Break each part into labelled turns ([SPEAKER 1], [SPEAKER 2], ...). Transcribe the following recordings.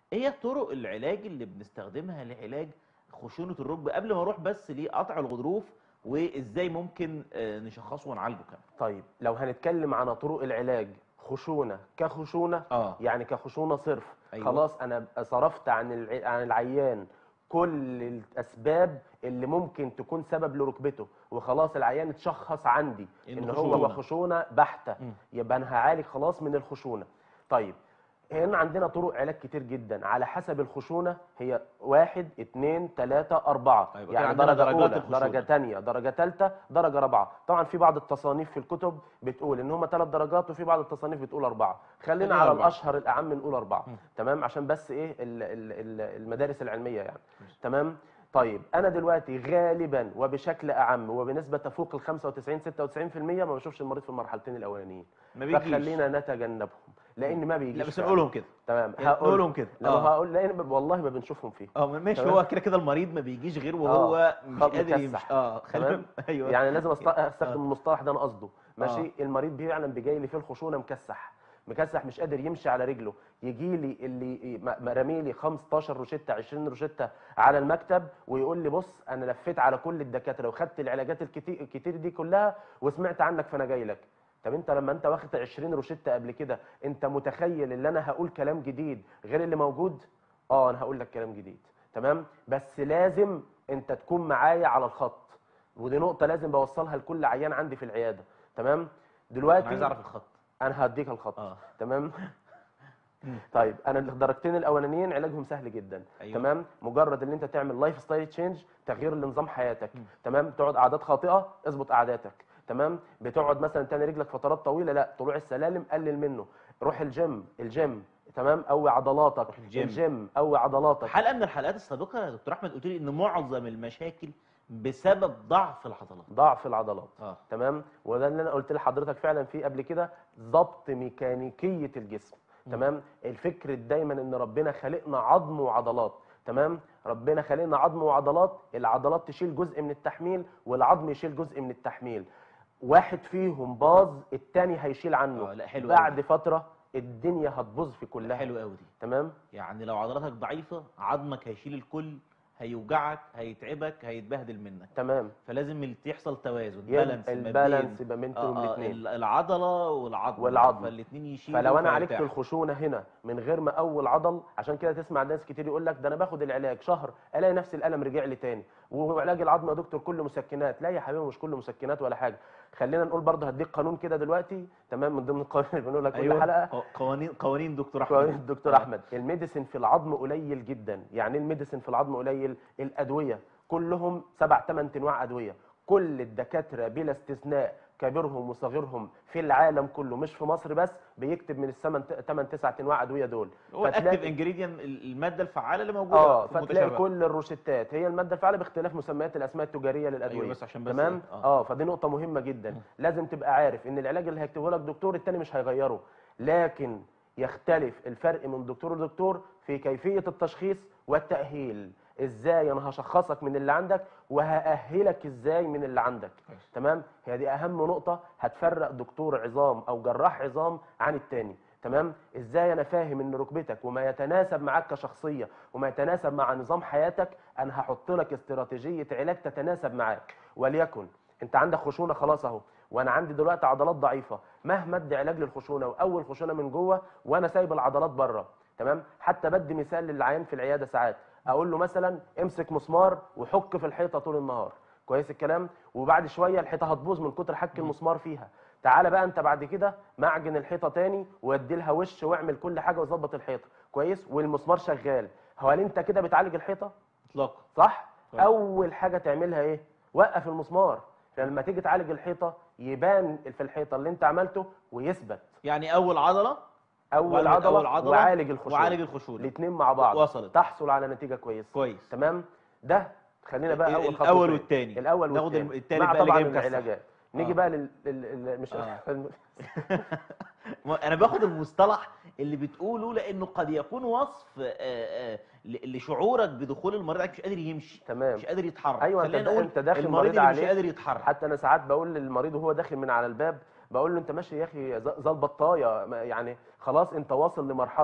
[SPEAKER 1] ايه هي طرق العلاج اللي بنستخدمها لعلاج خشونه الركبه قبل ما اروح بس لقطع الغضروف وازاي ممكن آه، نشخصه ونعالجه كمان
[SPEAKER 2] طيب لو هنتكلم عن طرق العلاج خشونه كخشونه
[SPEAKER 1] اه
[SPEAKER 2] يعني كخشونه صرف
[SPEAKER 1] أيوة.
[SPEAKER 2] خلاص انا صرفت عن الع... عن العيان كل الاسباب اللي ممكن تكون سبب لركبته وخلاص العيان اتشخص عندي
[SPEAKER 1] إنه
[SPEAKER 2] ان
[SPEAKER 1] خشونة.
[SPEAKER 2] هو خشونه بحته
[SPEAKER 1] مم.
[SPEAKER 2] يبقى انا هعالج خلاص من الخشونه طيب هنا عندنا طرق علاج كتير جدا على حسب الخشونه هي واحد اتنين تلاته اربعه
[SPEAKER 1] طيب، كده
[SPEAKER 2] يعني
[SPEAKER 1] عندنا
[SPEAKER 2] درجه
[SPEAKER 1] درجات
[SPEAKER 2] اولى
[SPEAKER 1] الخشونة.
[SPEAKER 2] درجه تانية درجه تالته درجه رابعه طبعا في بعض التصانيف في الكتب بتقول ان هم ثلاث درجات وفي بعض التصانيف بتقول اربعه خلينا
[SPEAKER 1] خلينا
[SPEAKER 2] على
[SPEAKER 1] أربعة.
[SPEAKER 2] الاشهر الاعم نقول اربعه
[SPEAKER 1] مم.
[SPEAKER 2] تمام عشان بس ايه ال- ال- ال- المدارس العلميه يعني تمام طيب انا دلوقتي غالبا وبشكل اعم وبنسبه تفوق ال 95 96% ما بشوفش المريض في المرحلتين الاولانيين
[SPEAKER 1] ما بيجيش
[SPEAKER 2] فخلينا نتجنبهم لان ما بيجيش
[SPEAKER 1] لا بس
[SPEAKER 2] فعلا.
[SPEAKER 1] نقولهم كده
[SPEAKER 2] تمام
[SPEAKER 1] يعني نقولهم كده
[SPEAKER 2] لما
[SPEAKER 1] اه
[SPEAKER 2] هقول لان ب- والله ما بنشوفهم فيه
[SPEAKER 1] اه ماشي
[SPEAKER 2] تمام.
[SPEAKER 1] هو كده كده المريض ما بيجيش غير وهو مش
[SPEAKER 2] خط
[SPEAKER 1] قادر يمشي
[SPEAKER 2] مكسح.
[SPEAKER 1] اه خلي
[SPEAKER 2] تمام؟
[SPEAKER 1] ايوه
[SPEAKER 2] يعني لازم أست-
[SPEAKER 1] آه.
[SPEAKER 2] استخدم المصطلح ده انا قصده ماشي المريض فعلا بيجي لي فيه الخشونه مكسح مكسح مش قادر يمشي على رجله يجي لي اللي م- رامي لي 15 روشته 20 روشته على المكتب ويقول لي بص انا لفيت على كل الدكاتره وخدت العلاجات الكتير الكتير دي كلها وسمعت عنك فانا جاي لك طب انت لما انت واخد 20 روشته قبل كده انت متخيل ان انا هقول كلام جديد غير اللي موجود اه انا هقول لك كلام جديد تمام بس لازم انت تكون معايا على الخط ودي نقطه لازم بوصلها لكل عيان عندي في العياده تمام دلوقتي
[SPEAKER 1] انا عايز اعرف الخط
[SPEAKER 2] انا هديك الخط
[SPEAKER 1] اه
[SPEAKER 2] تمام طيب انا الدرجتين الاولانيين علاجهم سهل جدا
[SPEAKER 1] أيوة.
[SPEAKER 2] تمام مجرد ان انت تعمل لايف ستايل تشينج تغيير لنظام حياتك
[SPEAKER 1] مم.
[SPEAKER 2] تمام تقعد قعدات خاطئه اظبط قعداتك تمام بتقعد مثلا تاني رجلك فترات طويله لا طلوع السلالم قلل منه روح الجيم الجيم تمام قوي عضلاتك
[SPEAKER 1] روح الجيم.
[SPEAKER 2] الجيم قوي عضلاتك
[SPEAKER 1] حلقه من الحلقات السابقه يا دكتور احمد قلت لي ان معظم المشاكل بسبب ضعف العضلات
[SPEAKER 2] ضعف العضلات
[SPEAKER 1] اه
[SPEAKER 2] تمام وده اللي انا قلت لحضرتك فعلا فيه قبل كده ضبط ميكانيكيه الجسم
[SPEAKER 1] مم.
[SPEAKER 2] تمام الفكر دايما ان ربنا خلقنا عظم وعضلات تمام ربنا خلقنا عظم وعضلات العضلات تشيل جزء من التحميل والعظم يشيل جزء من التحميل واحد فيهم باظ التاني هيشيل عنه
[SPEAKER 1] آه، لا حلو
[SPEAKER 2] بعد
[SPEAKER 1] قوي.
[SPEAKER 2] فتره الدنيا هتبوظ في
[SPEAKER 1] لا
[SPEAKER 2] كلها
[SPEAKER 1] حلو قوي دي
[SPEAKER 2] تمام
[SPEAKER 1] يعني لو عضلاتك ضعيفه عظمك هيشيل الكل هيوجعك هيتعبك هيتبهدل منك
[SPEAKER 2] تمام
[SPEAKER 1] فلازم ال- يحصل توازن
[SPEAKER 2] يبقى
[SPEAKER 1] بالانس ما بين
[SPEAKER 2] البالانس يبقى بينهم
[SPEAKER 1] آه آه
[SPEAKER 2] الاثنين
[SPEAKER 1] ال- العضله والعظم
[SPEAKER 2] والعظم.
[SPEAKER 1] فالاثنين يشيلوا
[SPEAKER 2] فلو انا عالجت
[SPEAKER 1] فيرتاحوا.
[SPEAKER 2] الخشونه هنا من غير ما اول عضل عشان كده تسمع ناس كتير يقول لك ده انا باخد العلاج شهر الاقي نفس الالم رجع لي تاني وعلاج العظم يا دكتور كله مسكنات لا يا حبيبي مش كله مسكنات ولا حاجه خلينا نقول برضه هديك قانون كده دلوقتي تمام من ضمن القوانين اللي بنقولها كل
[SPEAKER 1] ايوه
[SPEAKER 2] حلقه
[SPEAKER 1] ق- قوانين قوانين دكتور احمد
[SPEAKER 2] قوانين الدكتور
[SPEAKER 1] آه.
[SPEAKER 2] احمد الميديسن في العظم قليل جدا يعني ايه الميديسن في العظم قليل الادويه كلهم سبع ثمان انواع ادويه كل الدكاتره بلا استثناء كبيرهم وصغيرهم في العالم كله مش في مصر بس بيكتب من الثمان ثمان تسع انواع ادويه دول
[SPEAKER 1] هو الاكتيف
[SPEAKER 2] فتلاقي-
[SPEAKER 1] انجريدينت الماده الفعاله اللي موجوده
[SPEAKER 2] اه
[SPEAKER 1] في
[SPEAKER 2] فتلاقي
[SPEAKER 1] المتشابه.
[SPEAKER 2] كل الروشتات هي الماده الفعاله باختلاف مسميات الاسماء التجاريه للادويه
[SPEAKER 1] ايوه بس عشان بس
[SPEAKER 2] تمام
[SPEAKER 1] إيه؟
[SPEAKER 2] اه فدي نقطه مهمه جدا
[SPEAKER 1] مم.
[SPEAKER 2] لازم تبقى عارف ان العلاج اللي هيكتبه لك دكتور التاني مش هيغيره لكن يختلف الفرق من دكتور لدكتور في كيفيه التشخيص والتاهيل ازاي انا هشخصك من اللي عندك وهاهلك ازاي من اللي عندك
[SPEAKER 1] كويس.
[SPEAKER 2] تمام هي دي اهم نقطه هتفرق دكتور عظام او جراح عظام عن التاني تمام ازاي انا فاهم ان ركبتك وما يتناسب معاك كشخصيه وما يتناسب مع نظام حياتك انا هحط لك استراتيجيه علاج تتناسب معاك وليكن انت عندك خشونه خلاص اهو وانا عندي دلوقتي عضلات ضعيفه مهما ادي علاج للخشونه واول خشونه من جوه وانا سايب العضلات بره تمام حتى بدي مثال للعيان في العياده ساعات اقول له مثلا امسك مسمار وحك في الحيطه طول النهار كويس الكلام وبعد شويه الحيطه هتبوظ من كتر حك المسمار فيها تعالى بقى انت بعد كده معجن الحيطه تاني وادي لها وش واعمل كل حاجه وظبط الحيطه كويس والمسمار شغال هل انت كده بتعالج الحيطه
[SPEAKER 1] اطلاقا
[SPEAKER 2] صح
[SPEAKER 1] طبعا.
[SPEAKER 2] اول حاجه تعملها ايه وقف المسمار لما تيجي تعالج الحيطه يبان في الحيطه اللي انت عملته ويثبت
[SPEAKER 1] يعني اول عضله
[SPEAKER 2] اول
[SPEAKER 1] وعالج
[SPEAKER 2] عضله,
[SPEAKER 1] أول عضلة
[SPEAKER 2] وعالج الخشونه
[SPEAKER 1] وعالج الخشونه
[SPEAKER 2] الاثنين مع بعض
[SPEAKER 1] وصلت.
[SPEAKER 2] تحصل على نتيجه كويسه
[SPEAKER 1] كويس
[SPEAKER 2] تمام ده خلينا بقى اول خطوه
[SPEAKER 1] الاول والثاني
[SPEAKER 2] الاول
[SPEAKER 1] ناخد
[SPEAKER 2] والثاني
[SPEAKER 1] التالت
[SPEAKER 2] مع
[SPEAKER 1] بقى اللي
[SPEAKER 2] طبعا
[SPEAKER 1] جاي مكسح.
[SPEAKER 2] العلاجات نيجي
[SPEAKER 1] آه.
[SPEAKER 2] بقى لل... لل... لل... مش
[SPEAKER 1] آه.
[SPEAKER 2] الم-
[SPEAKER 1] ما- انا باخد المصطلح اللي بتقوله لانه قد يكون وصف آه، آه، ل- لشعورك بدخول المريض عليك مش قادر يمشي
[SPEAKER 2] تمام
[SPEAKER 1] مش قادر يتحرك
[SPEAKER 2] أيوة، أنت
[SPEAKER 1] خلينا
[SPEAKER 2] دا-
[SPEAKER 1] نقول
[SPEAKER 2] أنت داخل
[SPEAKER 1] المريض
[SPEAKER 2] مريض
[SPEAKER 1] اللي مش
[SPEAKER 2] عليك.
[SPEAKER 1] قادر يتحرك
[SPEAKER 2] حتى انا ساعات بقول للمريض وهو داخل من على الباب بقول له انت ماشي يا اخي ز- زي البطايه ما- يعني خلاص انت واصل لمرحله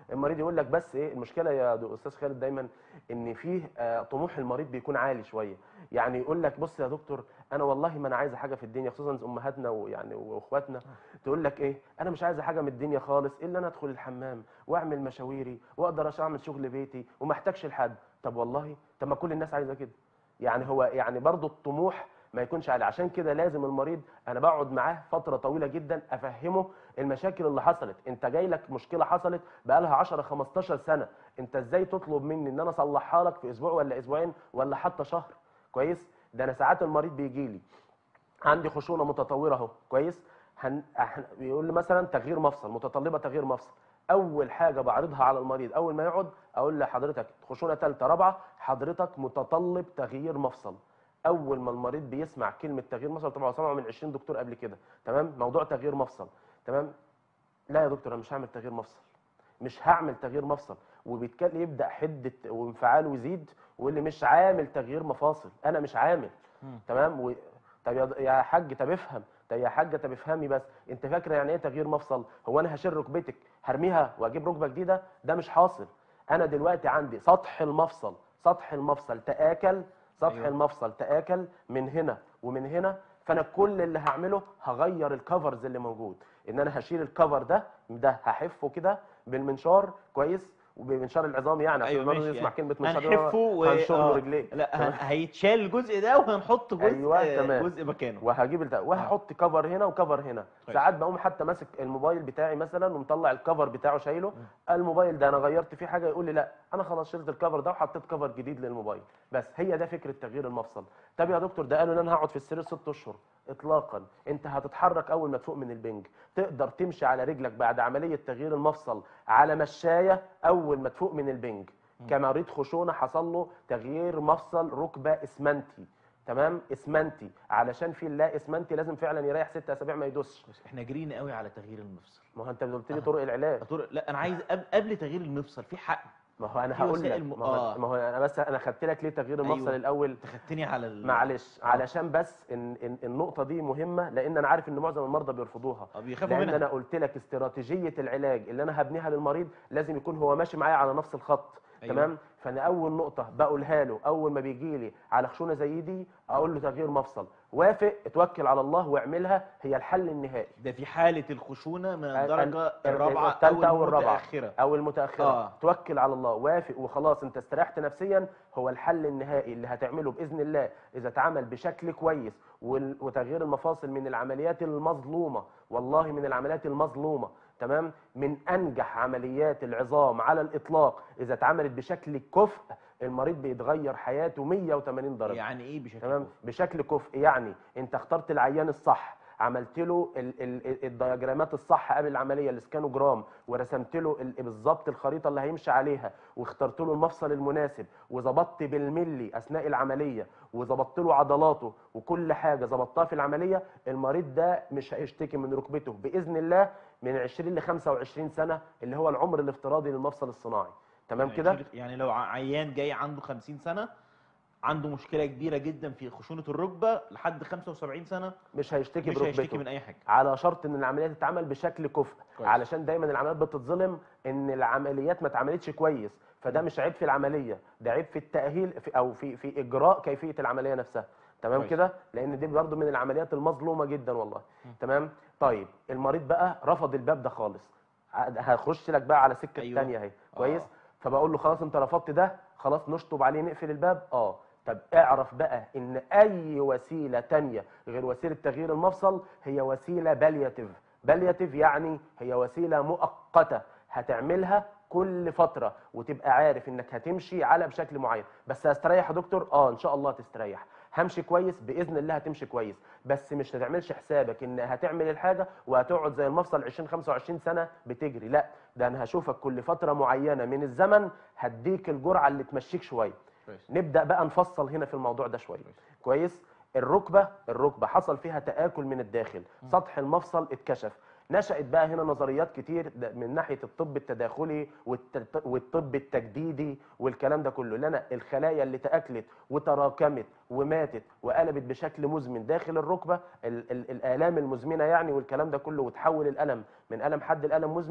[SPEAKER 2] المريض يقول لك بس ايه المشكله يا دو- استاذ خالد دايما ان فيه آه، طموح المريض بيكون عالي شويه يعني يقول لك بص يا دكتور انا والله ما انا عايزه حاجه في الدنيا خصوصا امهاتنا ويعني واخواتنا تقول لك ايه انا مش عايزه حاجه من الدنيا خالص الا انا ادخل الحمام واعمل مشاويري واقدر أش- اعمل شغل بيتي وما احتاجش لحد طب والله طب ما كل الناس عايزه كده يعني هو يعني برضو الطموح ما يكونش عالي عشان كده لازم المريض انا بقعد معاه فتره طويله جدا افهمه المشاكل اللي حصلت انت جاي لك مشكله حصلت بقالها 10 15 سنه انت ازاي تطلب مني ان انا اصلحها لك في اسبوع ولا اسبوعين ولا حتى شهر كويس ده انا ساعات المريض بيجي لي عندي خشونه متطوره اهو كويس هن... أح- بيقول لي مثلا تغيير مفصل متطلبه تغيير مفصل اول حاجه بعرضها على المريض اول ما يقعد اقول لحضرتك خشونه ثالثه رابعه حضرتك متطلب تغيير مفصل اول ما المريض بيسمع كلمه تغيير مفصل طبعا هو سمعه من 20 دكتور قبل كده تمام موضوع تغيير مفصل تمام لا يا دكتور انا مش هعمل تغيير مفصل مش هعمل تغيير مفصل وبيتكلم يبدا حده وانفعاله يزيد ويقول لي مش عامل تغيير مفاصل انا مش عامل
[SPEAKER 1] مم.
[SPEAKER 2] تمام و... طب يا يا حاج طب افهم طب يا حاجه طب افهمي بس انت فاكره يعني ايه تغيير مفصل هو انا هشيل ركبتك هرميها واجيب ركبه جديده ده مش حاصل انا دلوقتي عندي سطح المفصل سطح المفصل تآكل سطح
[SPEAKER 1] أيوة.
[SPEAKER 2] أيوة. المفصل تآكل من هنا ومن هنا فانا كل اللي هعمله هغير الكفرز اللي موجود ان انا هشيل الكفر ده ده هحفه كده بالمنشار كويس وبمنشار العظام يعني عشان
[SPEAKER 1] أيوة
[SPEAKER 2] برضه
[SPEAKER 1] ماشي،
[SPEAKER 2] يسمع
[SPEAKER 1] يعني
[SPEAKER 2] كلمه منشار اللي هو
[SPEAKER 1] هنحفه و...
[SPEAKER 2] هنشر له
[SPEAKER 1] آه.
[SPEAKER 2] رجليه
[SPEAKER 1] لا
[SPEAKER 2] تمام؟
[SPEAKER 1] هن- هيتشال الجزء ده وهنحط جزء
[SPEAKER 2] أيوة،
[SPEAKER 1] آه،
[SPEAKER 2] تمام.
[SPEAKER 1] جزء مكانه
[SPEAKER 2] وهجيب الت... وهحط كفر هنا وكفر هنا
[SPEAKER 1] كويس.
[SPEAKER 2] ساعات بقوم حتى ماسك الموبايل بتاعي مثلا ومطلع الكفر بتاعه شايله الموبايل ده انا غيرت فيه حاجه يقول لي لا انا خلاص شلت الكفر ده وحطيت كفر جديد للموبايل بس هي ده فكره تغيير المفصل طب يا دكتور ده قالوا ان انا هقعد في السرير ست اشهر اطلاقا انت هتتحرك اول ما تفوق من البنج تقدر تمشي على رجلك بعد عمليه تغيير المفصل على مشايه اول ما تفوق من البنج كمريض خشونه حصل له تغيير مفصل ركبه اسمنتي تمام اسمنتي علشان في لا اسمنتي لازم فعلا يريح ست اسابيع ما يدوسش
[SPEAKER 1] بس احنا جرينا قوي على تغيير المفصل
[SPEAKER 2] ما هو انت قلت لي طرق العلاج
[SPEAKER 1] طرق لا انا عايز قبل, قبل تغيير المفصل في حق
[SPEAKER 2] ما هو انا
[SPEAKER 1] في
[SPEAKER 2] هقول
[SPEAKER 1] وسائل
[SPEAKER 2] لك
[SPEAKER 1] م-
[SPEAKER 2] ما هو,
[SPEAKER 1] آه.
[SPEAKER 2] ما هو انا بس انا خدت لك ليه تغيير المفصل
[SPEAKER 1] أيوة.
[SPEAKER 2] الاول
[SPEAKER 1] انت خدتني على ال...
[SPEAKER 2] معلش
[SPEAKER 1] آه.
[SPEAKER 2] علشان بس إن إن النقطه دي مهمه لان انا عارف ان معظم المرضى بيرفضوها
[SPEAKER 1] آه، بيخافوا
[SPEAKER 2] لان
[SPEAKER 1] منها
[SPEAKER 2] انا قلت لك استراتيجيه العلاج اللي انا هبنيها للمريض لازم يكون هو ماشي معايا على نفس الخط
[SPEAKER 1] أيوة.
[SPEAKER 2] تمام فانا اول نقطه بقولها له اول ما بيجي لي على خشونه زي دي اقول له تغيير مفصل وافق اتوكل على الله واعملها هي الحل النهائي
[SPEAKER 1] ده في حاله الخشونه من
[SPEAKER 2] ال-
[SPEAKER 1] الدرجه
[SPEAKER 2] ال-
[SPEAKER 1] الرابعه
[SPEAKER 2] التالتة أو الرابعة.
[SPEAKER 1] المتاخره
[SPEAKER 2] او المتاخره
[SPEAKER 1] آه.
[SPEAKER 2] آه. توكل على الله وافق وخلاص انت استريحت نفسيا هو الحل النهائي اللي هتعمله باذن الله اذا اتعمل بشكل كويس وال- وتغيير المفاصل من العمليات المظلومه والله من العمليات المظلومه تمام من انجح عمليات العظام على الاطلاق اذا اتعملت بشكل كفء المريض بيتغير حياته 180 درجه
[SPEAKER 1] يعني ايه بشكل
[SPEAKER 2] تمام
[SPEAKER 1] كفء؟
[SPEAKER 2] بشكل كفء يعني انت اخترت العيان الصح عملت له ال ال ال الدياجرامات الصح قبل العمليه الاسكانوجرام ورسمت له ال- بالظبط الخريطه اللي هيمشي عليها واخترت له المفصل المناسب وظبطت بالملي اثناء العمليه وظبطت له عضلاته وكل حاجه ظبطتها في العمليه المريض ده مش هيشتكي من ركبته باذن الله من 20 ل 25 سنه اللي هو العمر الافتراضي للمفصل الصناعي تمام
[SPEAKER 1] يعني
[SPEAKER 2] كده
[SPEAKER 1] شيل- يعني لو ع- عيان جاي عنده 50 سنه عنده مشكله كبيره جدا في خشونه الركبه لحد 75 سنه
[SPEAKER 2] مش هيشتكي
[SPEAKER 1] مش
[SPEAKER 2] بركبته
[SPEAKER 1] هيشتكي من اي حاجه
[SPEAKER 2] على شرط ان العمليه تتعمل بشكل كفء
[SPEAKER 1] كويس.
[SPEAKER 2] علشان دايما العمليات بتتظلم ان العمليات ما اتعملتش كويس فده مش عيب في العمليه ده عيب في التاهيل في او في في اجراء كيفيه العمليه نفسها تمام
[SPEAKER 1] كويس.
[SPEAKER 2] كده لان دي برضو من العمليات المظلومه جدا والله تمام طيب المريض بقى رفض الباب ده خالص ه- هخش لك بقى على سكه
[SPEAKER 1] أيوة.
[SPEAKER 2] أيوة. تانية اهي كويس
[SPEAKER 1] آه.
[SPEAKER 2] فبقول له خلاص انت رفضت ده خلاص نشطب عليه نقفل الباب اه طب اعرف بقى ان اي وسيله تانية غير وسيله تغيير المفصل هي وسيله بالياتيف بالياتيف يعني هي وسيله مؤقته هتعملها كل فتره وتبقى عارف انك هتمشي على بشكل معين بس هستريح يا دكتور اه ان شاء الله تستريح همشي كويس باذن الله هتمشي كويس بس مش هتعملش حسابك ان هتعمل الحاجه وهتقعد زي المفصل 20 25 سنه بتجري لا ده انا هشوفك كل فتره معينه من الزمن هديك الجرعه اللي تمشيك شويه
[SPEAKER 1] كويس
[SPEAKER 2] نبدا بقى نفصل هنا في الموضوع ده شويه كويس الركبه الركبه حصل فيها تاكل من الداخل سطح المفصل اتكشف نشأت بقى هنا نظريات كتير ده من ناحيه الطب التداخلي والت- والطب التجديدي والكلام ده كله لنا الخلايا اللي تاكلت وتراكمت وماتت وقلبت بشكل مزمن داخل الركبه ال ال الالام المزمنه يعني والكلام ده كله وتحول الالم من الم حد الالم مزمن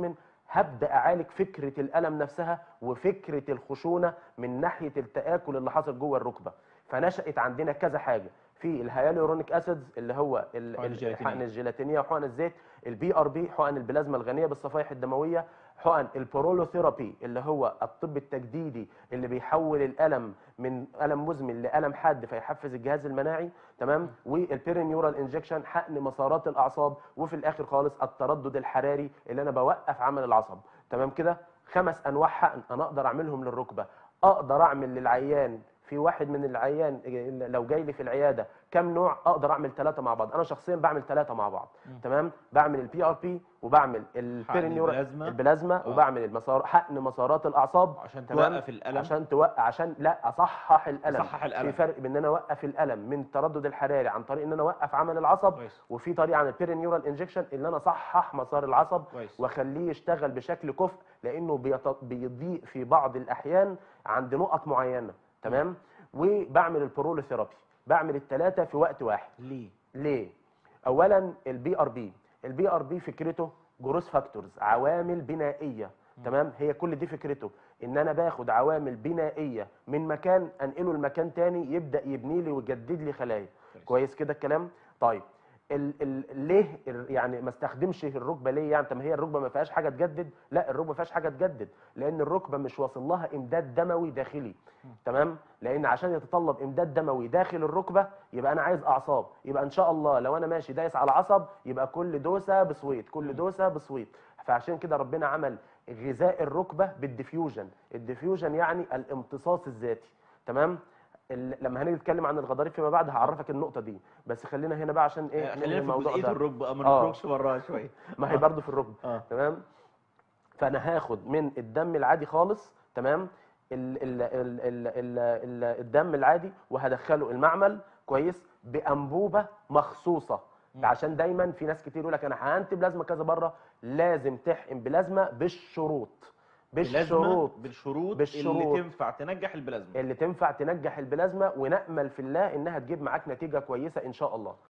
[SPEAKER 2] هبدا اعالج فكره الالم نفسها وفكره الخشونه من ناحيه التاكل اللي حصل جوه الركبه فنشات عندنا كذا حاجه في الهيالورونيك اسيدز اللي هو ال-
[SPEAKER 1] حقن
[SPEAKER 2] ال-
[SPEAKER 1] الجيلاتينية.
[SPEAKER 2] الحقن الجيلاتينيه وحقن الزيت البي ار بي حقن البلازما الغنيه بالصفائح الدمويه حقن البرولوثيرابي اللي هو الطب التجديدي اللي بيحول الالم من الم مزمن لالم حاد فيحفز الجهاز المناعي تمام والبيرينيورال انجكشن حقن مسارات الاعصاب وفي الاخر خالص التردد الحراري اللي انا بوقف عمل العصب تمام كده خمس انواع حقن انا اقدر اعملهم للركبه اقدر اعمل للعيان في واحد من العيان لو جاي لي في العياده كم نوع اقدر اعمل ثلاثه مع بعض انا شخصيا بعمل ثلاثه مع بعض تمام بعمل البي ار بي وبعمل البيرينيورال
[SPEAKER 1] البلازما.
[SPEAKER 2] البلازما
[SPEAKER 1] آه.
[SPEAKER 2] وبعمل المسار حقن مسارات الاعصاب
[SPEAKER 1] عشان
[SPEAKER 2] تمام؟
[SPEAKER 1] توقف الالم
[SPEAKER 2] عشان توقع عشان لا اصحح الالم
[SPEAKER 1] تصحح الألم.
[SPEAKER 2] في فرق بين ان انا اوقف الالم من التردد الحراري عن طريق ان انا اوقف عمل العصب
[SPEAKER 1] كويس.
[SPEAKER 2] وفي طريقه عن البيرينيورال انجكشن ان انا اصحح مسار العصب
[SPEAKER 1] كويس.
[SPEAKER 2] واخليه يشتغل بشكل كفء لانه بيط- بيضيق في بعض الاحيان عند نقط معينه تمام وبعمل البرولوثيرابي بعمل الثلاثه في وقت واحد
[SPEAKER 1] ليه
[SPEAKER 2] ليه؟ اولا البي ار بي البي ار بي فكرته جروس فاكتورز عوامل بنائيه تمام هي كل دي فكرته ان انا باخد عوامل بنائيه من مكان انقله لمكان تاني يبدا يبني لي ويجدد لي خلايا
[SPEAKER 1] كويس.
[SPEAKER 2] كويس كده الكلام طيب ال ال ليه ال- يعني ما استخدمش الركبه ليه يعني طب ما هي الركبه ما فيهاش حاجه تجدد لا الركبه ما فيهاش حاجه تجدد لان الركبه مش واصل لها امداد دموي داخلي تمام لان عشان يتطلب امداد دموي داخل الركبه يبقى انا عايز اعصاب يبقى ان شاء الله لو انا ماشي دايس على عصب يبقى كل دوسه بصويت كل دوسه بصويت فعشان كده ربنا عمل غذاء الركبه بالديفيوجن الديفيوجن يعني الامتصاص الذاتي تمام ال- لما هنيجي نتكلم عن الغضاريف فيما بعد هعرفك النقطه دي بس خلينا هنا بقى عشان ايه ننهي
[SPEAKER 1] خلينا في جزئيه
[SPEAKER 2] ده.
[SPEAKER 1] الركبه ما
[SPEAKER 2] آه.
[SPEAKER 1] نخرجش براها شويه
[SPEAKER 2] ما هي برضه في الركبه
[SPEAKER 1] اه
[SPEAKER 2] تمام فانا هاخد من الدم العادي خالص تمام ال ال ال ال ال ال الدم العادي وهدخله المعمل كويس بانبوبه مخصوصه عشان دايما في ناس كتير يقول لك انا ههنت بلازما كذا بره لازم تحقن بلازما بالشروط بالشروط
[SPEAKER 1] بالشروط
[SPEAKER 2] بالشروط.
[SPEAKER 1] اللي تنفع تنجح البلازما
[SPEAKER 2] اللي تنفع تنجح البلازما ونامل في الله انها تجيب معاك نتيجه كويسه ان شاء الله